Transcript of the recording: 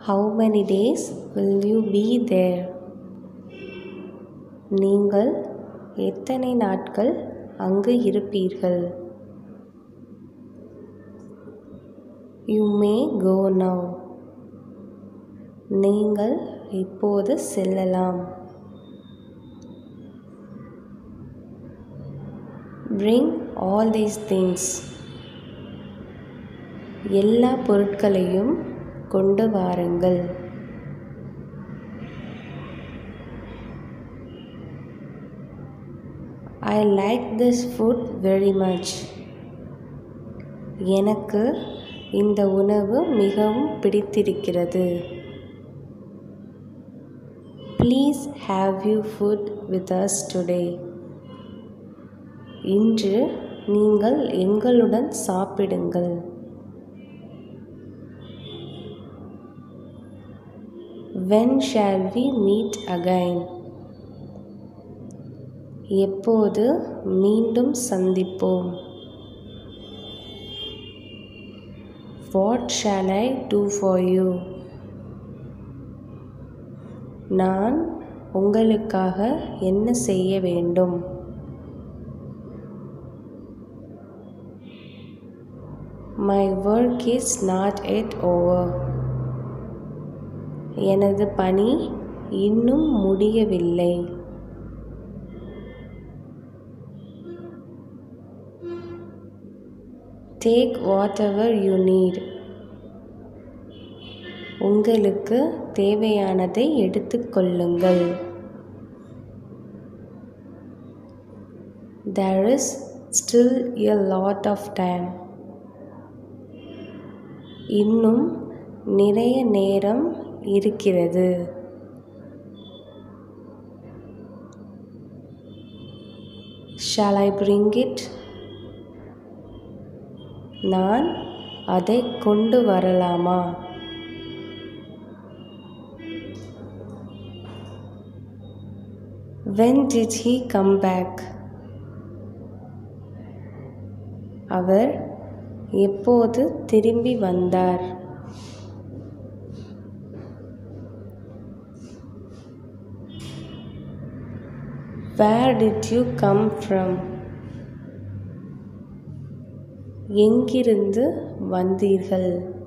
how many days will you be there நீங்கள் எத்தனை நாட்கள் அங்கு இருப்பீர்கள் யூ மே கோ நவ் நீங்கள் இப்போது செல்லலாம் பிரிங் ஆல் தீஸ் திங்ஸ் எல்லா பொருட்களையும் கொண்டு வாருங்கள் I like this food very much எனக்கு இந்த உணவு மிகவும் பிடித்திருக்கிறது please have you food with us today இன்று நீங்கள் எங்களுடன் சாப்பிடுங்கள் when shall we meet again எப்போது மீண்டும் சந்திப்போம் what shall I do for you நான் உங்களுக்காக என்ன செய்ய வேண்டும் my work is not yet over எனது பணி இன்னும் முடியவில்லை take whatever you need உங்களுக்கு தேவையானதை எடுத்துக்கொள்ளுங்கள் there is still a lot of time இன்னும் நிறைய நேரம் இருக்கிறது ஷால் ஐ பிரிங் இட் நான் அதை கொண்டு வரலாமா when did he come back அவர் எப்போது திரும்பி வந்தார் where did you come from எங்கிருந்து வந்தீர்கள்